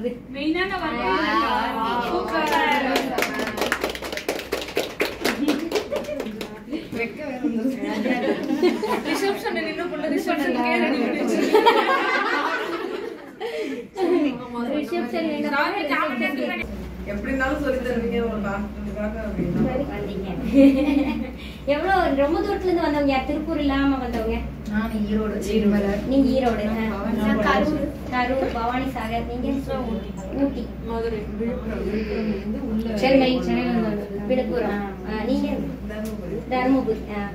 வருது மெயினான ரிசப்ஷன் நின்று பண்ண ரிசப்ஷன் ரிசப்ஷன் எப்படி இருந்தாலும் சொல்லி தருவீங்க ஒரு காரணத்துக்காக அப்படின்னா வந்தீங்க எவ்வளோ ரொம்ப தூரத்துல இருந்து வந்தவங்க யார் திருப்பூர் இல்லாம வந்தவங்க நான் ஈரோடு சீர்மலை நீங்க ஈரோடு ஆ. பவானி நான் சாகர். கரூர் கரூர் பவானி சாகர் நீங்க ஊட்டி மதுரை சென்னை விழுப்புரம் ஆ, நீங்க தருமபுரி தருமபுரி ஆ,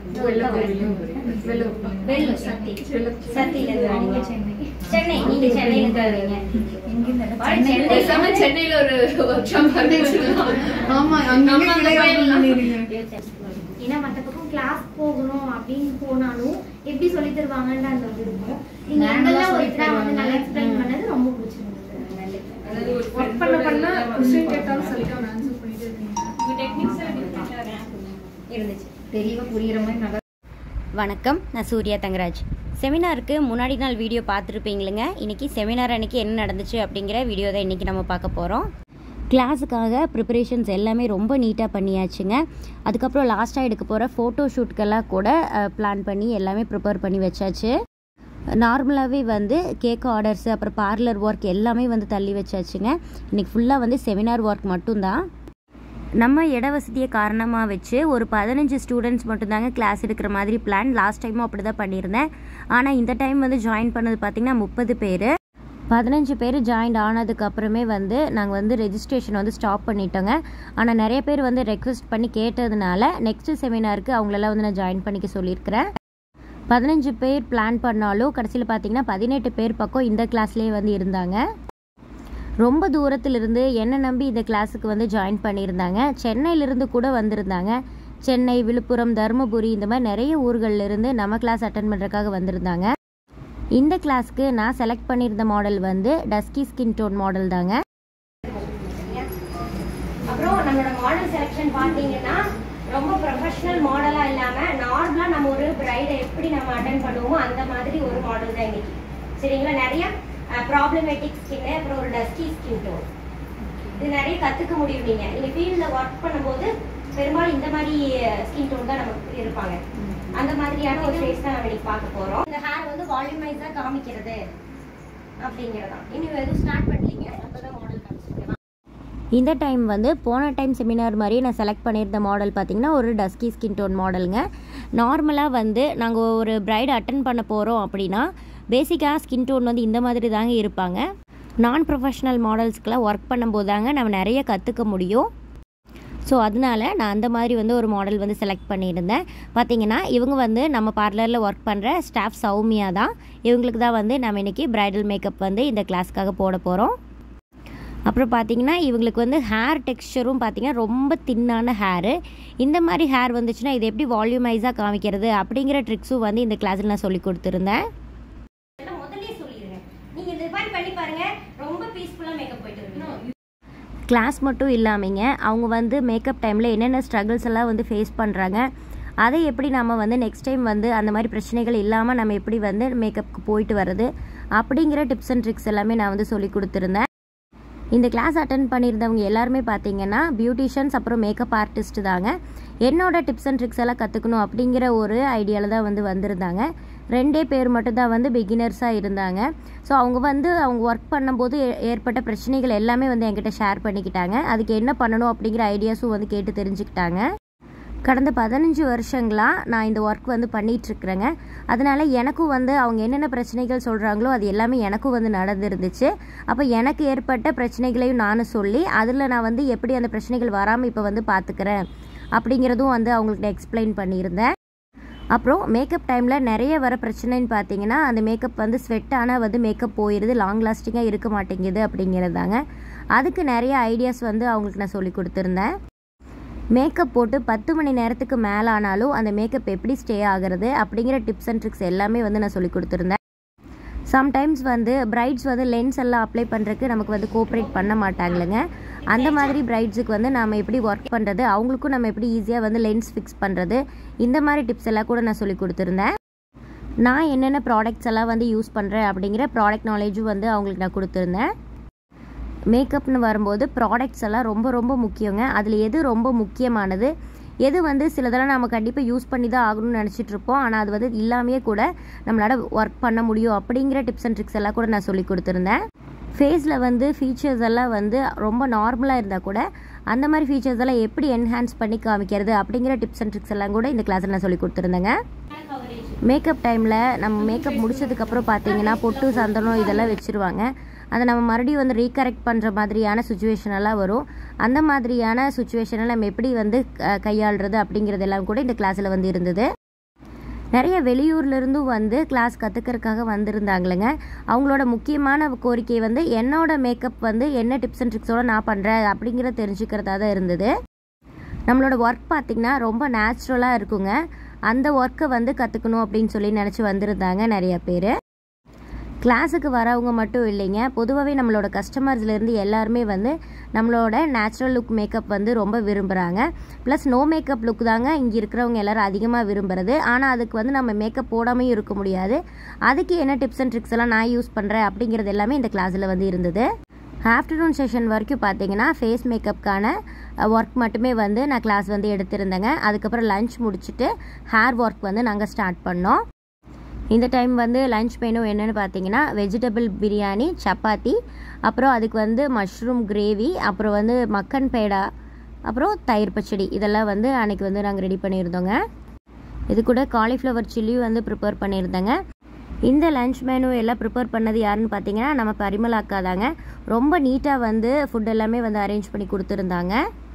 வெள்ளூர் சக்தி சக்தியில இருந்து வரீங்க சென்னை நீங்க சென்னையில இருந்து வரீங்க பேசாம சென்னையில ஒரு ஒர்க் ஷாப் ஆரம்பிச்சிடலாம் ஆமா நம்ம அங்க போயிடலாம். ஏன்னா மற்ற பக்கம் கிளாஸ் போகணும் அப்படின்னு போனாலும் எப்படி சொல்லி தருவாங்கன்ற அந்த ஒரு இருக்கும் நீங்க எங்கெல்லாம் ஒரு இடத்துல வந்து நல்லா எக்ஸ்பிளைன் பண்ணது ரொம்ப பிடிச்சிருந்தது அதாவது ஒரு ஒர்க் பண்ண பண்ண கொஸ்டின் கேட்டாலும் சரியா ஆன்சர் பண்ணிட்டே இருக்கீங்க டெக்னிக்ஸ் டிஃபரெண்டா இருந்துச்சு தெளிவா புரியுற மாதிரி நல்லா வணக்கம் நான் சூர்யா தங்கராஜ் செமினாருக்கு முன்னாடி நாள் வீடியோ பார்த்துருப்பீங்களுங்க இன்றைக்கி செமினார் அன்னைக்கு என்ன நடந்துச்சு அப்படிங்கிற வீடியோ தான் இன்றைக்கி நம்ம பார்க்க போகிறோம் கிளாஸுக்காக ப்ரிப்பரேஷன்ஸ் எல்லாமே ரொம்ப நீட்டாக பண்ணியாச்சுங்க அதுக்கப்புறம் லாஸ்ட்டாக எடுக்க போகிற ஃபோட்டோ ஷூட்கெல்லாம் கூட பிளான் பண்ணி எல்லாமே ப்ரிப்பேர் பண்ணி வச்சாச்சு நார்மலாகவே வந்து கேக் ஆர்டர்ஸ் அப்புறம் பார்லர் ஒர்க் எல்லாமே வந்து தள்ளி வச்சாச்சுங்க இன்றைக்கி ஃபுல்லாக வந்து செமினார் ஒர்க் மட்டும்தான் நம்ம இட வசதியை காரணமாக வச்சு ஒரு பதினஞ்சு ஸ்டூடெண்ட்ஸ் மட்டும்தாங்க கிளாஸ் எடுக்கிற மாதிரி பிளான் லாஸ்ட் டைமும் அப்படி தான் பண்ணியிருந்தேன் ஆனால் இந்த டைம் வந்து ஜாயின் பண்ணது பார்த்திங்கன்னா முப்பது பேர் பதினஞ்சு பேர் ஜாயின் ஆனதுக்கு அப்புறமே வந்து நாங்கள் வந்து ரெஜிஸ்ட்ரேஷன் வந்து ஸ்டாப் பண்ணிட்டோங்க ஆனால் நிறைய பேர் வந்து ரெக்வெஸ்ட் பண்ணி கேட்டதுனால நெக்ஸ்ட் செமினாருக்கு அவங்களெல்லாம் வந்து நான் ஜாயின் பண்ணிக்க சொல்லியிருக்கிறேன் பதினஞ்சு பேர் பிளான் பண்ணாலும் கடைசியில் பார்த்தீங்கன்னா பதினெட்டு பேர் பக்கம் இந்த கிளாஸ்லேயே வந்து இருந்தாங்க ரொம்ப தூரத்திலிருந்து என்னை நம்பி இந்த கிளாஸுக்கு வந்து ஜாயின் பண்ணியிருந்தாங்க சென்னையிலிருந்து கூட வந்திருந்தாங்க சென்னை விழுப்புரம் தருமபுரி இந்த மாதிரி நிறைய ஊர்கள்ல இருந்து நம்ம கிளாஸ் அட்டன் பண்ணுறதுக்காக வந்திருந்தாங்க இந்த கிளாஸ்க்கு நான் செலக்ட் பண்ணியிருந்த மாடல் வந்து டஸ்கி ஸ்கின் டோன் மாடல் தாங்க அப்புறம் நம்மளோட மாடல் செலெக்ஷன் பார்த்தீங்கன்னா ரொம்ப ப்ரொஃபஷனல் மாடலாக இல்லாமல் நார்மலாக நம்ம ஒரு பிரைடை எப்படி நம்ம அட்டன் பண்ணுவோமோ அந்த மாதிரி ஒரு மாடல் தான் இன்னைக்கு சரிங்களா நிறைய ப்ராப்ளமேட்டிக் ஸ்கின்னு அப்புறம் ஒரு டஸ்கி ஸ்கின் டோன் இது நிறைய கற்றுக்க முடியும் நீங்கள் நீங்கள் ஃபீல்டில் ஒர்க் பண்ணும்போது பெரும்பாலும் இந்த மாதிரி ஸ்கின் டோன் தான் நமக்கு இருப்பாங்க அந்த மாதிரியான ஒரு ஃபேஸ் தான் நம்ம இன்னைக்கு பார்க்க போகிறோம் இந்த ஹேர் வந்து வால்யூமைஸாக காமிக்கிறது அப்படிங்கிறதான் இன்னும் எதுவும் ஸ்டார்ட் பண்ணலீங்க அப்போ தான் மாடல் காமிச்சிருக்கேன் இந்த டைம் வந்து போன டைம் செமினார் மாதிரி நான் செலக்ட் பண்ணியிருந்த மாடல் பார்த்தீங்கன்னா ஒரு டஸ்கி ஸ்கின் டோன் மாடலுங்க நார்மலாக வந்து நாங்கள் ஒரு பிரைட் அட்டன் பண்ண போகிறோம் அப்படின்னா பேசிக்காக ஸ்கின் டோன் வந்து இந்த மாதிரி தாங்க இருப்பாங்க நான் ப்ரொஃபஷ்னல் மாடல்ஸ்க்கெலாம் ஒர்க் பண்ணும்போது தாங்க நம்ம நிறைய கற்றுக்க முடியும் ஸோ அதனால நான் அந்த மாதிரி வந்து ஒரு மாடல் வந்து செலக்ட் பண்ணியிருந்தேன் பார்த்தீங்கன்னா இவங்க வந்து நம்ம பார்லரில் ஒர்க் பண்ணுற ஸ்டாஃப் சௌமியா தான் இவங்களுக்கு தான் வந்து நம்ம இன்றைக்கி பிரைடல் மேக்கப் வந்து இந்த கிளாஸ்க்காக போட போகிறோம் அப்புறம் பார்த்தீங்கன்னா இவங்களுக்கு வந்து ஹேர் டெக்ஸ்சரும் பார்த்தீங்கன்னா ரொம்ப தின்னான ஹேரு இந்த மாதிரி ஹேர் வந்துச்சுன்னா இது எப்படி வால்யூமைஸாக காமிக்கிறது அப்படிங்கிற ட்ரிக்ஸும் வந்து இந்த கிளாஸில் நான் சொல்லி கொடுத்துருந்தேன் முதல்ல சொல்லிடுங்க நீங்கள் இது மாதிரி பண்ணி பாருங்க ரொம்ப பீஸ்ஃபுல்லாக மேக்கப் போயிட்டு வருவீங்க கிளாஸ் மட்டும் இல்லாமங்க அவங்க வந்து மேக்கப் டைமில் என்னென்ன ஸ்ட்ரகிள்ஸ் எல்லாம் வந்து ஃபேஸ் பண்ணுறாங்க அதை எப்படி நம்ம வந்து நெக்ஸ்ட் டைம் வந்து அந்த மாதிரி பிரச்சனைகள் இல்லாமல் நம்ம எப்படி வந்து மேக்கப்புக்கு போயிட்டு வர்றது அப்படிங்கிற டிப்ஸ் அண்ட் ட்ரிக்ஸ் எல்லாமே நான் வந்து சொல்லி கொடுத்துருந்தேன் இந்த கிளாஸ் அட்டன் பண்ணியிருந்தவங்க எல்லாருமே பார்த்தீங்கன்னா பியூட்டிஷியன்ஸ் அப்புறம் மேக்கப் ஆர்டிஸ்ட் தாங்க என்னோட டிப்ஸ் அண்ட் ட்ரிக்ஸ் எல்லாம் கற்றுக்கணும் அப்படிங்கிற ஒரு ஐடியாவில் தான் வந்து வந்திருந்தாங்க ரெண்டே பேர் மட்டும் தான் வந்து பிகினர்ஸாக இருந்தாங்க ஸோ அவங்க வந்து அவங்க ஒர்க் பண்ணும்போது ஏ- ஏற்பட்ட பிரச்சனைகள் எல்லாமே வந்து என்கிட்ட ஷேர் பண்ணிக்கிட்டாங்க அதுக்கு என்ன பண்ணணும் அப்படிங்கிற ஐடியாஸும் வந்து கேட்டு தெரிஞ்சுக்கிட்டாங்க கடந்த பதினஞ்சு வருஷங்களாக நான் இந்த ஒர்க் வந்து பண்ணிகிட்ருக்குறேங்க அதனால் எனக்கும் வந்து அவங்க என்னென்ன பிரச்சனைகள் சொல்கிறாங்களோ அது எல்லாமே எனக்கும் வந்து நடந்துருந்துச்சு அப்போ எனக்கு ஏற்பட்ட பிரச்சனைகளையும் நானும் சொல்லி அதில் நான் வந்து எப்படி அந்த பிரச்சனைகள் வராமல் இப்போ வந்து பார்த்துக்கிறேன் அப்படிங்கிறதும் வந்து அவங்களுக்கு நான் எக்ஸ்பிளைன் பண்ணியிருந்தேன் அப்புறம் மேக்கப் டைமில் நிறைய வர பிரச்சனைன்னு பார்த்தீங்கன்னா அந்த மேக்கப் வந்து ஸ்வெட் ஆனால் வந்து மேக்கப் போயிடுது லாங் லாஸ்டிங்காக இருக்க மாட்டேங்குது அப்படிங்கிறதாங்க அதுக்கு நிறைய ஐடியாஸ் வந்து அவங்களுக்கு நான் சொல்லி கொடுத்துருந்தேன் மேக்கப் போட்டு பத்து மணி நேரத்துக்கு மேலே ஆனாலும் அந்த மேக்கப் எப்படி ஸ்டே ஆகிறது அப்படிங்கிற டிப்ஸ் அண்ட் ட்ரிக்ஸ் எல்லாமே வந்து நான் சொல்லி கொடுத்துருந்தேன் சம்டைம்ஸ் வந்து பிரைட்ஸ் வந்து லென்ஸ் எல்லாம் அப்ளை பண்ணுறதுக்கு நமக்கு வந்து கோஆப்ரேட் பண்ண மாட்டாங்களுங்க அந்த மாதிரி பிரைட்ஸுக்கு வந்து நம்ம எப்படி ஒர்க் பண்ணுறது அவங்களுக்கும் நம்ம எப்படி ஈஸியாக வந்து லென்ஸ் ஃபிக்ஸ் பண்ணுறது இந்த மாதிரி டிப்ஸ் எல்லாம் கூட நான் சொல்லி கொடுத்துருந்தேன் நான் என்னென்ன ப்ராடக்ட்ஸ் எல்லாம் வந்து யூஸ் பண்ணுறேன் அப்படிங்கிற ப்ராடக்ட் நாலேஜும் வந்து அவங்களுக்கு நான் கொடுத்துருந்தேன் மேக்கப்னு வரும்போது ப்ராடக்ட்ஸ் எல்லாம் ரொம்ப ரொம்ப முக்கியங்க அதில் எது ரொம்ப முக்கியமானது எது வந்து சிலதெல்லாம் நம்ம கண்டிப்பாக யூஸ் பண்ணி தான் ஆகணும்னு நினச்சிட்டு இருப்போம் ஆனால் அது வந்து இல்லாமையே கூட நம்மளால் ஒர்க் பண்ண முடியும் அப்படிங்கிற டிப்ஸ் அண்ட் ட்ரிக்ஸ் எல்லாம் கூட நான் சொல்லி கொடுத்துருந்தேன் ஃபேஸில் வந்து ஃபீச்சர்ஸ் எல்லாம் வந்து ரொம்ப நார்மலாக இருந்தால் கூட அந்த மாதிரி ஃபீச்சர்ஸ் எல்லாம் எப்படி என்ஹான்ஸ் பண்ணி காமிக்கிறது அப்படிங்கிற டிப்ஸ் அண்ட் ட்ரிக்ஸ் எல்லாம் கூட இந்த கிளாஸில் நான் சொல்லி கொடுத்துருந்தேங்க மேக்கப் டைமில் நம்ம மேக்கப் முடிச்சதுக்கப்புறம் பார்த்தீங்கன்னா பொட்டு சந்தனம் இதெல்லாம் வச்சுருவாங்க அதை நம்ம மறுபடியும் வந்து ரீகரெக்ட் பண்ணுற மாதிரியான சுச்சுவேஷன் எல்லாம் வரும் அந்த மாதிரியான சுச்சுவேஷனை நம்ம எப்படி வந்து க- கையாளுறது அப்படிங்கிறதெல்லாம் கூட இந்த கிளாஸில் வந்து இருந்தது நிறைய வெளியூர்லேருந்தும் வந்து கிளாஸ் கற்றுக்கிறதுக்காக வந்திருந்தாங்களேங்க அவங்களோட முக்கியமான கோரிக்கை வந்து என்னோட மேக்கப் வந்து என்ன டிப்ஸ் அண்ட் ட்ரிக்ஸோட நான் பண்ணுறேன் அப்படிங்கிறத தெரிஞ்சுக்கிறதா தான் இருந்தது நம்மளோட ஒர்க் பார்த்திங்கன்னா ரொம்ப நேச்சுரலாக இருக்குங்க அந்த ஒர்க்கை வந்து கற்றுக்கணும் அப்படின்னு சொல்லி நினச்சி வந்திருந்தாங்க நிறைய பேர் கிளாஸுக்கு வரவங்க மட்டும் இல்லைங்க பொதுவாகவே நம்மளோட கஸ்டமர்ஸ்லேருந்து எல்லாருமே வந்து நம்மளோட நேச்சுரல் லுக் மேக்கப் வந்து ரொம்ப விரும்புகிறாங்க ப்ளஸ் நோ மேக்கப் லுக் தாங்க இங்கே இருக்கிறவங்க எல்லாரும் அதிகமாக விரும்புறது ஆனால் அதுக்கு வந்து நம்ம மேக்கப் போடாமையும் இருக்க முடியாது அதுக்கு என்ன டிப்ஸ் அண்ட் ட்ரிக்ஸ் எல்லாம் நான் யூஸ் பண்ணுறேன் அப்படிங்கிறது எல்லாமே இந்த கிளாஸில் வந்து இருந்தது ஆஃப்டர்நூன் செஷன் வரைக்கும் பார்த்தீங்கன்னா ஃபேஸ் மேக்கப்க்கான ஒர்க் மட்டுமே வந்து நான் கிளாஸ் வந்து எடுத்திருந்தேங்க அதுக்கப்புறம் லஞ்ச் முடிச்சுட்டு ஹேர் ஒர்க் வந்து நாங்கள் ஸ்டார்ட் பண்ணோம் இந்த டைம் வந்து லஞ்ச் மெனு என்னென்னு பார்த்தீங்கன்னா வெஜிடபிள் பிரியாணி சப்பாத்தி அப்புறம் அதுக்கு வந்து மஷ்ரூம் கிரேவி அப்புறம் வந்து மக்கன் பேடா அப்புறம் தயிர் பச்சடி இதெல்லாம் வந்து அன்னைக்கு வந்து நாங்கள் ரெடி பண்ணியிருந்தோங்க இது கூட காலிஃப்ளவர் சில்லியும் வந்து ப்ரிப்பேர் பண்ணியிருந்தேங்க இந்த லஞ்ச் மெனு எல்லாம் ப்ரிப்பேர் பண்ணது யாருன்னு பார்த்தீங்கன்னா நம்ம பரிமளா அக்கா தாங்க ரொம்ப நீட்டாக வந்து ஃபுட் எல்லாமே வந்து அரேஞ்ச் பண்ணி கொடுத்துருந்தாங்க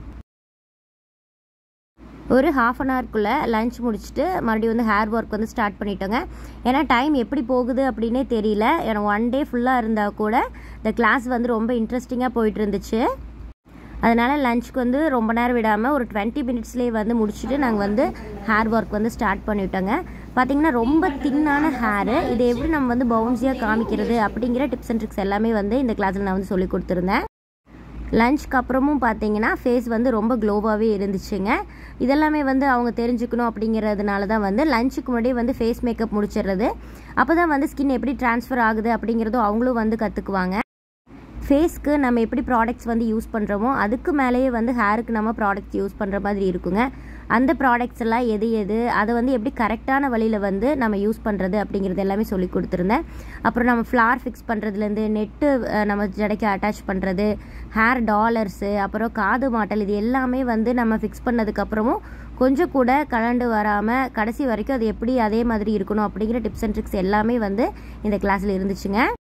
ஒரு ஹாஃப் அன் ஹவர்க்குள்ளே லஞ்ச் முடிச்சுட்டு மறுபடியும் வந்து ஹேர் ஒர்க் வந்து ஸ்டார்ட் பண்ணிட்டோங்க ஏன்னா டைம் எப்படி போகுது அப்படின்னே தெரியல ஏன்னா ஒன் டே ஃபுல்லாக இருந்தால் கூட இந்த கிளாஸ் வந்து ரொம்ப இன்ட்ரெஸ்டிங்காக போயிட்டு இருந்துச்சு அதனால் லஞ்சுக்கு வந்து ரொம்ப நேரம் விடாமல் ஒரு டுவெண்ட்டி மினிட்ஸ்லேயே வந்து முடிச்சுட்டு நாங்கள் வந்து ஹேர் ஒர்க் வந்து ஸ்டார்ட் பண்ணிவிட்டோங்க பார்த்தீங்கன்னா ரொம்ப தின்னான ஹேரு இதை எப்படி நம்ம வந்து பவுன்ஸியாக காமிக்கிறது அப்படிங்கிற டிப்ஸ் அண்ட் ட்ரிக்ஸ் எல்லாமே வந்து இந்த கிளாஸில் நான் வந்து சொல்லி கொடுத்துருந்தேன் லஞ்ச்க்கு அப்புறமும் பார்த்தீங்கன்னா ஃபேஸ் வந்து ரொம்ப க்ளோவாகவே இருந்துச்சுங்க இதெல்லாமே வந்து அவங்க தெரிஞ்சுக்கணும் அப்படிங்கிறதுனால தான் வந்து லஞ்சுக்கு முன்னாடியே வந்து ஃபேஸ் மேக்கப் முடிச்சிடுறது அப்போ தான் வந்து ஸ்கின் எப்படி ட்ரான்ஸ்ஃபர் ஆகுது அப்படிங்கிறதும் அவங்களும் வந்து கற்றுக்குவாங்க ஃபேஸ்க்கு நம்ம எப்படி ப்ராடக்ட்ஸ் வந்து யூஸ் பண்ணுறோமோ அதுக்கு மேலேயே வந்து ஹேருக்கு நம்ம ப்ராடக்ட்ஸ் யூஸ் பண்ணுற மாதிரி இருக்குங்க அந்த ப்ராடக்ட்ஸ் எல்லாம் எது எது அதை வந்து எப்படி கரெக்டான வழியில் வந்து நம்ம யூஸ் பண்ணுறது அப்படிங்கிறது எல்லாமே சொல்லி கொடுத்துருந்தேன் அப்புறம் நம்ம ஃப்ளார் ஃபிக்ஸ் பண்ணுறதுலேருந்து நெட்டு நம்ம ஜடைக்கு அட்டாச் பண்ணுறது ஹேர் டாலர்ஸு அப்புறம் காது மாட்டல் இது எல்லாமே வந்து நம்ம ஃபிக்ஸ் பண்ணதுக்கப்புறமும் கொஞ்சம் கூட கலண்டு வராமல் கடைசி வரைக்கும் அது எப்படி அதே மாதிரி இருக்கணும் அப்படிங்கிற டிப்ஸ் அண்ட் ட்ரிக்ஸ் எல்லாமே வந்து இந்த கிளாஸில் இருந்துச்சுங்க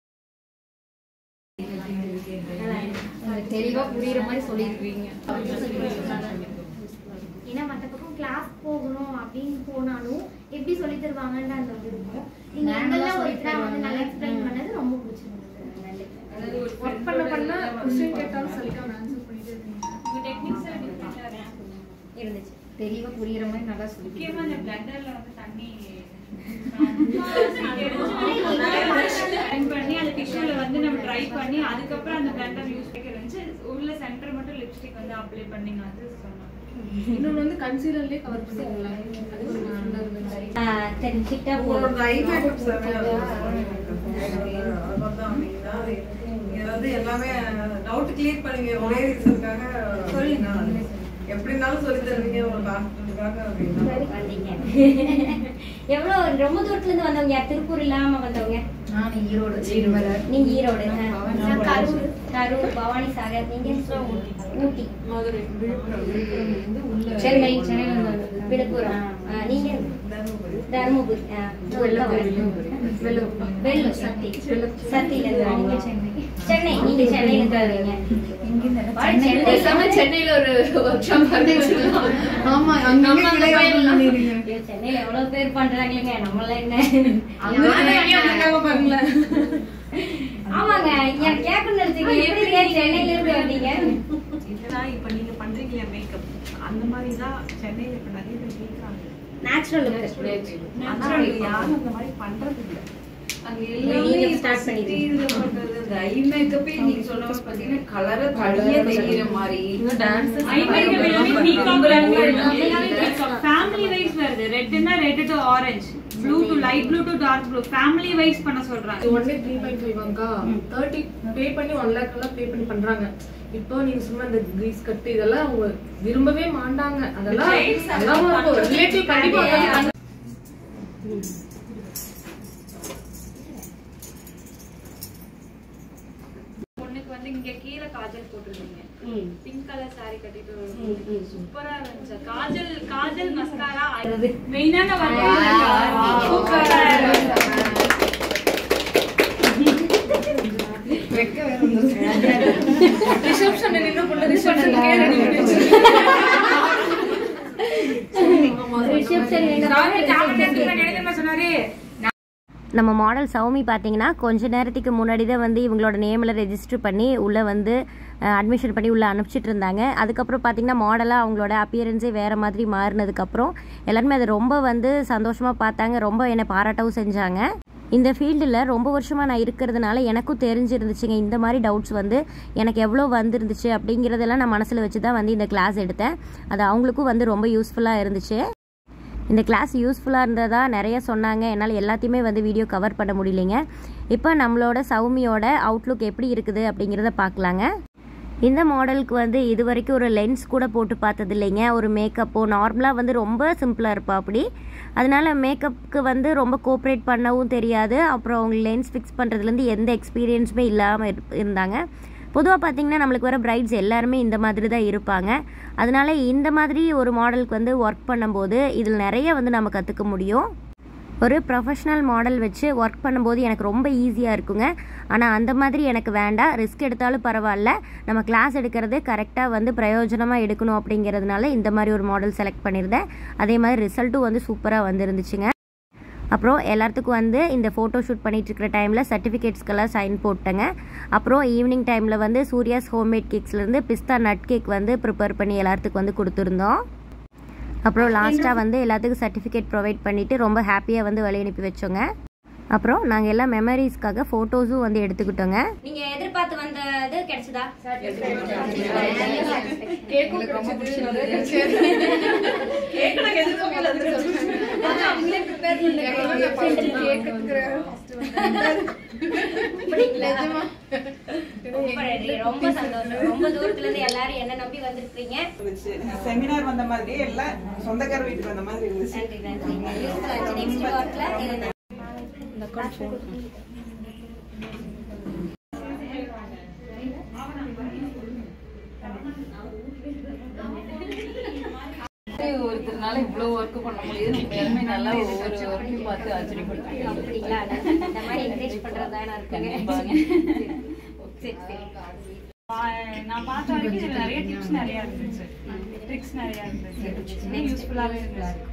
தெளிவா புரியுற மாதிரி சொல்லிருக்கீங்க ஏன்னா மற்ற பக்கம் கிளாஸ் போகணும் அப்படின்னு போனாலும் எப்படி சொல்லி தருவாங்கன்ற அந்த ஒரு இருக்கும் நீங்க எங்கள ஒருத்தரா வந்து நல்லா எக்ஸ்பிளைன் பண்ணது ரொம்ப பிடிச்சிருந்தது அதாவது ஒரு ஒர்க் பண்ண பண்ண கொஸ்டின் கேட்டாலும் சரிக்காம ஆன்சர் பண்ணிட்டே இருக்கீங்க டெக்னிக்ஸ் டிஃப்ரெண்டா இருந்துச்சு தெளிவா புரியுற மாதிரி நல்லா சொல்லி முக்கியமா இந்த பிளண்டர்ல வந்து தண்ணி பண்ணி அந்த டிஷ்யூல வந்து நம்ம ட்ரை பண்ணி அதுக்கப்புறம் அந்த பிளண்டர் யூஸ் பண்ணிக்க உள்ள சென்டர் மட்டும் லிப்ஸ்டிக் வந்து அப்ளை பண்ணீங்க அது சொன்னாங்க இன்னொன்னு வந்து கன்சீலர்லயே கவர் பண்ணிருங்களா அது ஒரு நல்லா இருந்துச்சு தெரிஞ்சுக்கிட்டா உங்களோட ஐ மேக்கப் இது வந்து எல்லாமே டவுட் கிளியர் பண்ணுவீங்க ஒரே ரீசனுக்காக எப்படினாலும் சொல்லி தருவீங்க ஒரு கான்ஃபிடன்ட்டுக்காக அப்படின்னா வந்தீங்க எவ்வளோ ரொம்ப தூரத்துல இருந்து வந்தவங்க யார் திருப்பூர் இல்லாம வந்தவங்க நான் ஈரோடு சீர்மலை நீங்க ஈரோடு ஆ. பவானி நான் சாகர். கரூர் கரூர் பவானி சாகர் நீங்க ஊட்டி மதுரை விழுப்புரம் விழுப்புரம் வந்து உள்ள சென்னை விழுப்புரம் ஆ, நீங்க தருமபுரி தருமபுரி ஆ. வெள்ளூர் சக்தி சக்தியில இருந்து வரீங்க சென்னை நீங்க சென்னையில இருந்து வரீங்க சென்னை பேசாம சென்னையில ஒரு ஒர்க் ஷாப் ஆரம்பிச்சிடலாம் ஆமா நம்ம அங்க அங்க கிளை போயிடலாம். பண்ணிருக்கீங்க ஐயோ, சென்னையில எவ்வளவு பேர் பண்றாங்களேங்க நம்மள என்ன பாருங்களேன் ஆமாங்க எனக்கு கேட்கணும்னு நினைச்சீங்க எப்படி இருக்கீங்க? சென்னையில இருந்து வந்தீங்க இதெல்லாம் இப்ப நீங்க பண்றீங்களே மேக்கப் அந்த மாதிரி தான் சென்னையில இப்ப நிறைய பேர் கேட்கறாங்க நேச்சுரல் ஆனா அது யாரும் அந்த மாதிரி பண்றது இல்ல அங்க நீங்க start பண்ணிடுங்க. இதுல பண்றது இந்த ஐ மேக்கப்பே நீங்க சொன்ன மாதிரி பாத்தீங்கன்னா கலர தனியா தெரியுற மாதிரி ஃபேமிலி வைஸ் வருது ரெட்னா red to orange blue to light blue to dark blue family wise பண்ண சொல்றாங்க one day three point five Vanga thirty பே பண்ணி ஒன் லேக் எல்லாம் பே பண்ணி பண்றாங்க இப்போ நீங்க சொன்ன அந்த கிரீஸ் கட்டு இதெல்லாம் அவங்க விரும்பவே மாட்டாங்க அதெல்லாம் Child அதெல்லாம் ரிலேட்டிவ் கண்டிப்பா உட்கார்ந்து பொண்ணுக்கு வந்து இங்க கீழே காஜல் போட்டிருந்தீங்க பிங்க் கலர் saree கட்டிட்டு சூப்பரா இருந்துச்சு காஜல் காஜல் மஸ்காரா மெயினான சூப்பரா ரிசப்ஷன் நின்று பொண்ணு ரிசப்ஷன் சொன்னாரு நம்ம மாடல் சௌமி பார்த்தீங்கன்னா கொஞ்ச நேரத்துக்கு முன்னாடி தான் வந்து இவங்களோட நேமில் ரெஜிஸ்டர் பண்ணி உள்ளே வந்து அட்மிஷன் பண்ணி உள்ளே அனுப்பிச்சிட்டு இருந்தாங்க அதுக்கப்புறம் பார்த்தீங்கன்னா மாடலாக அவங்களோட அப்பியரன்ஸே வேறு மாதிரி மாறினதுக்கப்புறம் எல்லாருமே அதை ரொம்ப வந்து சந்தோஷமாக பார்த்தாங்க ரொம்ப என்னை பாராட்டவும் செஞ்சாங்க இந்த ஃபீல்டில் ரொம்ப வருஷமாக நான் இருக்கிறதுனால எனக்கும் தெரிஞ்சிருந்துச்சுங்க இந்த மாதிரி டவுட்ஸ் வந்து எனக்கு எவ்வளோ வந்திருந்துச்சு அப்படிங்கிறதெல்லாம் நான் மனசில் வச்சு தான் வந்து இந்த கிளாஸ் எடுத்தேன் அது அவங்களுக்கும் வந்து ரொம்ப யூஸ்ஃபுல்லாக இருந்துச்சு இந்த கிளாஸ் யூஸ்ஃபுல்லாக இருந்ததா நிறைய சொன்னாங்க என்னால் எல்லாத்தையுமே வந்து வீடியோ கவர் பண்ண முடியலைங்க இப்போ நம்மளோட சௌமியோட அவுட்லுக் எப்படி இருக்குது அப்படிங்கிறத பார்க்கலாங்க இந்த மாடலுக்கு வந்து இது வரைக்கும் ஒரு லென்ஸ் கூட போட்டு பார்த்தது இல்லைங்க ஒரு மேக்கப்போ நார்மலாக வந்து ரொம்ப சிம்பிளாக இருப்பா அப்படி அதனால மேக்கப்புக்கு வந்து ரொம்ப கோஆப்ரேட் பண்ணவும் தெரியாது அப்புறம் அவங்க லென்ஸ் ஃபிக்ஸ் பண்ணுறதுலேருந்து எந்த எக்ஸ்பீரியன்ஸுமே இல்லாமல் இருந்தாங்க பொதுவாக பார்த்தீங்கன்னா நம்மளுக்கு வர பிரைட்ஸ் எல்லாருமே இந்த மாதிரி தான் இருப்பாங்க அதனால இந்த மாதிரி ஒரு மாடலுக்கு வந்து ஒர்க் பண்ணும்போது இதில் நிறைய வந்து நம்ம கற்றுக்க முடியும் ஒரு ப்ரொஃபஷ்னல் மாடல் வச்சு ஒர்க் பண்ணும்போது எனக்கு ரொம்ப ஈஸியாக இருக்குங்க ஆனால் அந்த மாதிரி எனக்கு வேண்டாம் ரிஸ்க் எடுத்தாலும் பரவாயில்ல நம்ம கிளாஸ் எடுக்கிறது கரெக்டாக வந்து பிரயோஜனமாக எடுக்கணும் அப்படிங்கிறதுனால இந்த மாதிரி ஒரு மாடல் செலக்ட் பண்ணியிருந்தேன் அதே மாதிரி ரிசல்ட்டும் வந்து சூப்பராக வந்துருந்துச்சுங்க அப்புறம் எல்லாத்துக்கும் வந்து இந்த ஃபோட்டோ ஷூட் பண்ணிட்டு இருக்கிற டைமில் சர்டிஃபிகேட்ஸ்க்கெல்லாம் சைன் போட்டேங்க அப்புறம் ஈவினிங் டைமில் வந்து சூர்யாஸ் ஹோம்மேட் கேக்ஸ்லேருந்து பிஸ்தா நட் கேக் வந்து ப்ரிப்பேர் பண்ணி எல்லாத்துக்கும் வந்து கொடுத்துருந்தோம் அப்புறம் லாஸ்ட்டாக வந்து எல்லாத்துக்கும் சர்டிஃபிகேட் ப்ரொவைட் பண்ணிவிட்டு ரொம்ப ஹாப்பியாக வந்து வழி அனுப்பி வச்சோங்க அப்புறம் நாங்கள் எல்லாம் மெமரிஸ்க்காக ஃபோட்டோஸும் வந்து எடுத்துக்கிட்டோங்க நீங்கள் எதிர்பார்த்து வந்தது கிடைச்சதா ரொம்ப சந்தோஷம் ரொம்ப தூரத்துல இருந்து எல்லாரும் என்ன நம்பி வந்திருக்கீங்க செமினார் வந்த மாதிரி எல்லாம் சொந்தக்கார வீட்டுக்கு வந்த மாதிரி இருந்துச்சு நன்றி நன்றி யூஸ்ஃபுல்லாக இருந்துச்சு நெக்ஸ்ட் ஒர்க்கில் ஒருத்தர்னால இவ்வளவு ஒர்க் பண்ண முடியுது நம்ம எல்லாமே நல்லா ஒவ்வொரு ஒர்க்கையும் பார்த்து ஆச்சரியப்படுத்தாங்க அப்படிங்களா இந்த மாதிரி என்கரேஜ் பண்றதான இருக்குங்க சரி சரி பா- நான் பார்த்த வரைக்கும் இதுல நிறைய டிப்ஸ் நிறைய இருந்துச்சு ட்ரிக்ஸ் நிறைய இருந்துச்சு யூஸ்ஃபுல்லாவே இருந்துச்சு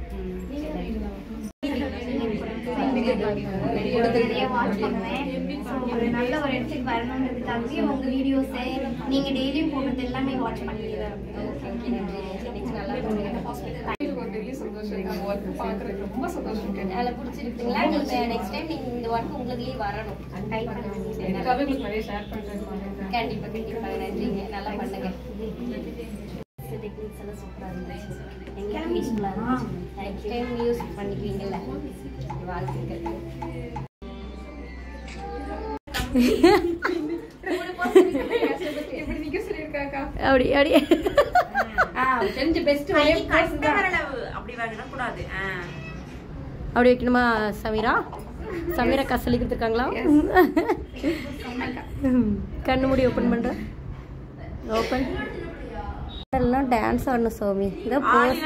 நிறைய வாட்ச் பண்ணுவேன் So, ஒரு நல்ல ஒரு இடத்துக்கு வரணுன்றதுக்காகவே உங்க வீடியோஸ் நீங்க டெய்லியும் போடுறது எல்லாமே வாட்ச் பண்ணிட்டு தான் நெக்ஸ்ட் நல்லா பண்ணுங்க ஒரு பெரிய சந்தோஷம் இருக்கு ஒர்க் பாக்குறதுக்கு ரொம்ப சந்தோஷம் இருக்கு அதில் பிடிச்சிருக்குங்களா நீங்க நெக்ஸ்ட் டைம் நீங்க இந்த ஒர்க் உங்களுக்குலயே வரணும் ட்ரை பண்ணுங்க எனக்காக உங்களுக்கு நிறைய ஷேர் பண்றேன் கண்டிப்பா கண்டிப்பா நன்றிங்க நல்லா பண்ணுங்க டெக்னிக்ஸ் எல்லாம் சூப்பரா இருந்துச்சு எங்களுக்கு யூஸ்ஃபுல்லா இருந்துச்சு நெக்ஸ்ட் டைம் யூஸ் பண்ணிக்குவீங்கல்ல வாழ்த்துக்கள் அப்படி அப்படி தெரிஞ்ச பெஸ்ட் அப்படி வாங்கினா கூடாது அப்படி வைக்கணுமா சமீரா சமீரா அக்கா சொல்லி கொடுத்துருக்காங்களா கண்ணு மூடி ஓப்பன் பண்ற ஓப்பன் எல்லாம் டான்ஸ் ஆடணும் சோமி இதோ போஸ்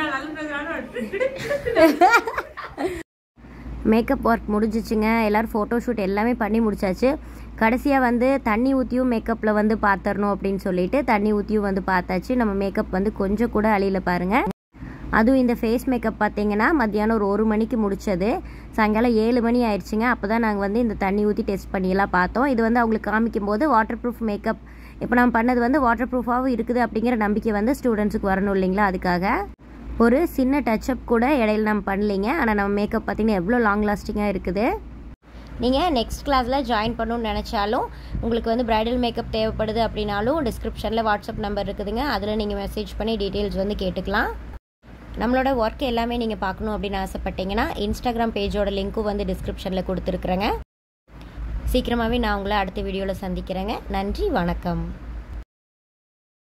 மேக்கப் ஒர்க் முடிஞ்சிச்சுங்க எல்லோரும் ஃபோட்டோ ஷூட் எல்லாமே பண்ணி முடிச்சாச்சு கடைசியாக வந்து தண்ணி ஊற்றியும் மேக்கப்பில் வந்து பார்த்துடணும் அப்படின்னு சொல்லிட்டு தண்ணி ஊற்றியும் வந்து பார்த்தாச்சு நம்ம மேக்கப் வந்து கொஞ்சம் கூட அழியில பாருங்கள் அதுவும் இந்த ஃபேஸ் மேக்கப் பார்த்தீங்கன்னா மத்தியானம் ஒரு ஒரு மணிக்கு முடிச்சது சாயங்காலம் ஏழு மணி ஆயிடுச்சுங்க அப்போ தான் நாங்கள் வந்து இந்த தண்ணி ஊற்றி டெஸ்ட் பண்ணியெல்லாம் பார்த்தோம் இது வந்து அவங்களுக்கு காமிக்கும் போது வாட்டர் ப்ரூஃப் மேக்கப் இப்போ நம்ம பண்ணது வந்து வாட்டர் ப்ரூஃபாகவும் இருக்குது அப்படிங்கிற நம்பிக்கை வந்து ஸ்டூடெண்ட்ஸுக்கு வரணும் இல்லைங்களா அதுக்காக ஒரு சின்ன டச்சப் கூட இடையில நம்ம பண்ணலைங்க ஆனால் நம்ம மேக்கப் பார்த்தீங்கன்னா எவ்வளோ லாங் லாஸ்டிங்காக இருக்குது நீங்கள் நெக்ஸ்ட் கிளாஸில் ஜாயின் பண்ணணும்னு நினச்சாலும் உங்களுக்கு வந்து பிரைடல் மேக்கப் தேவைப்படுது அப்படின்னாலும் டிஸ்கிரிப்ஷனில் வாட்ஸ்அப் நம்பர் இருக்குதுங்க அதில் நீங்கள் மெசேஜ் பண்ணி டீட்டெயில்ஸ் வந்து கேட்டுக்கலாம் நம்மளோட ஒர்க் எல்லாமே நீங்கள் பார்க்கணும் அப்படின்னு ஆசைப்பட்டீங்கன்னா இன்ஸ்டாகிராம் பேஜோட லிங்க்கும் வந்து டிஸ்கிரிப்ஷனில் கொடுத்துருக்குறேங்க சீக்கிரமாகவே நான் உங்களை அடுத்த வீடியோவில் சந்திக்கிறேங்க நன்றி வணக்கம்